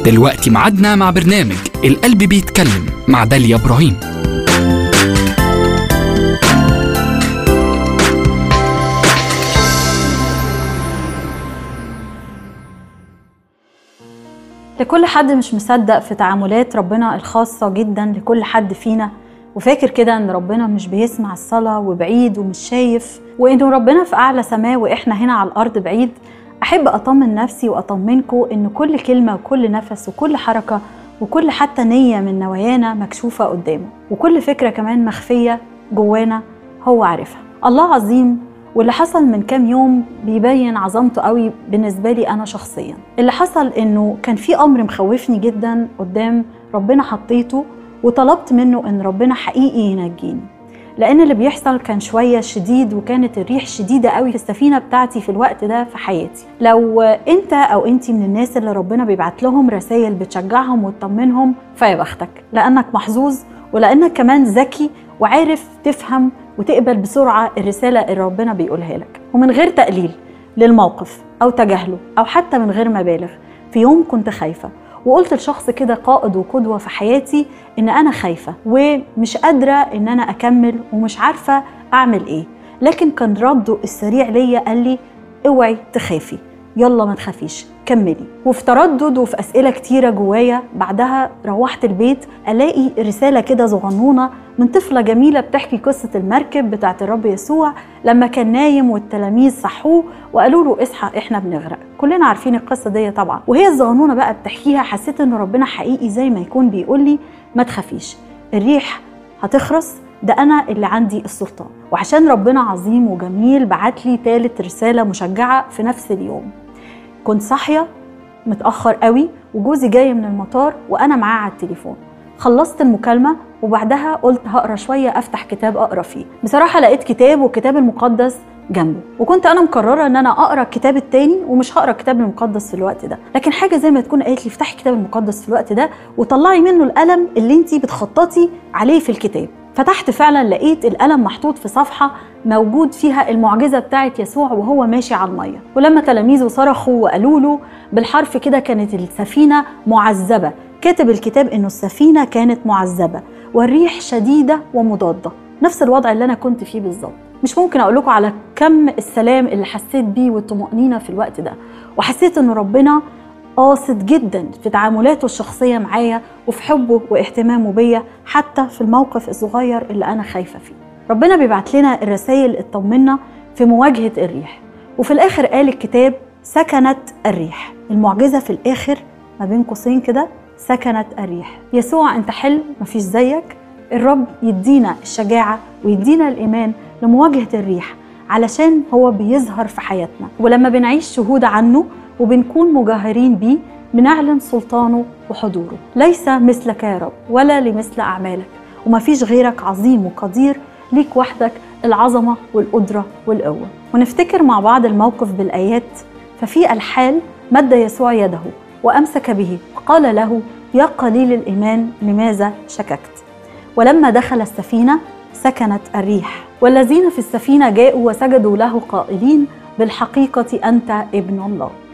دلوقتي معادنا مع برنامج القلب بيتكلم مع داليا إبراهيم لكل حد مش مصدق في تعاملات ربنا الخاصة جدا لكل حد فينا وفاكر كده ان ربنا مش بيسمع الصلاة وبعيد ومش شايف وانه ربنا في اعلى سماء واحنا هنا على الارض بعيد احب اطمن نفسي واطمنكم ان كل كلمة وكل نفس وكل حركة وكل حتى نية من نوايانا مكشوفة قدامه وكل فكرة كمان مخفية جوانا هو عارفها الله عظيم واللي حصل من كام يوم بيبين عظمته قوي بالنسبة لي أنا شخصيا اللي حصل إنه كان في أمر مخوفني جدا قدام ربنا حطيته وطلبت منه إن ربنا حقيقي ينجيني لأن اللي بيحصل كان شوية شديد وكانت الريح شديدة قوي في السفينة بتاعتي في الوقت ده في حياتي لو أنت أو أنت من الناس اللي ربنا بيبعت لهم رسائل بتشجعهم وتطمنهم فيا بختك لأنك محظوظ ولأنك كمان ذكي وعارف تفهم وتقبل بسرعة الرسالة اللي ربنا بيقولها لك ومن غير تقليل للموقف أو تجاهله أو حتى من غير مبالغ في يوم كنت خايفة وقلت لشخص كده قائد وقدوة في حياتي إن أنا خايفة ومش قادرة إن أنا أكمل ومش عارفة أعمل إيه لكن كان رده السريع ليا قال لي اوعي تخافي يلا ما تخافيش كملي وفي تردد وفي اسئله كتيره جوايا بعدها روحت البيت الاقي رساله كده صغنونه من طفله جميله بتحكي قصه المركب بتاعت الرب يسوع لما كان نايم والتلاميذ صحوه وقالوا له اصحى احنا بنغرق كلنا عارفين القصه دي طبعا وهي الصغنونه بقى بتحكيها حسيت ان ربنا حقيقي زي ما يكون بيقول لي ما تخافيش الريح هتخرس ده انا اللي عندي السلطان وعشان ربنا عظيم وجميل بعت لي ثالث رساله مشجعه في نفس اليوم كنت صاحيه متاخر قوي وجوزي جاي من المطار وانا معاه على التليفون خلصت المكالمه وبعدها قلت هقرا شويه افتح كتاب اقرا فيه بصراحه لقيت كتاب والكتاب المقدس جنبه وكنت انا مقرره ان انا اقرا الكتاب التاني ومش هقرا الكتاب المقدس في الوقت ده لكن حاجه زي ما تكون قالت لي افتحي الكتاب المقدس في الوقت ده وطلعي منه القلم اللي انت بتخططي عليه في الكتاب فتحت فعلا لقيت القلم محطوط في صفحة موجود فيها المعجزة بتاعت يسوع وهو ماشي على المية ولما تلاميذه صرخوا وقالوا له بالحرف كده كانت السفينة معذبة كاتب الكتاب انه السفينة كانت معذبة والريح شديدة ومضادة نفس الوضع اللي انا كنت فيه بالظبط مش ممكن اقول لكم على كم السلام اللي حسيت بيه والطمأنينة في الوقت ده وحسيت ان ربنا قاصد جدا في تعاملاته الشخصية معايا وفي حبه واهتمامه بيا حتى في الموقف الصغير اللي أنا خايفة فيه ربنا بيبعت لنا الرسائل اللي تطمنا في مواجهة الريح وفي الآخر قال الكتاب سكنت الريح المعجزة في الآخر ما بين قوسين كده سكنت الريح يسوع أنت حلو مفيش زيك الرب يدينا الشجاعة ويدينا الإيمان لمواجهة الريح علشان هو بيظهر في حياتنا ولما بنعيش شهود عنه وبنكون مجاهرين بيه بنعلن سلطانه وحضوره ليس مثلك يا رب ولا لمثل أعمالك ومفيش غيرك عظيم وقدير ليك وحدك العظمة والقدرة والقوة ونفتكر مع بعض الموقف بالآيات ففي الحال مد يسوع يده وأمسك به وقال له يا قليل الإيمان لماذا شككت ولما دخل السفينة سكنت الريح والذين في السفينة جاءوا وسجدوا له قائلين بالحقيقة أنت ابن الله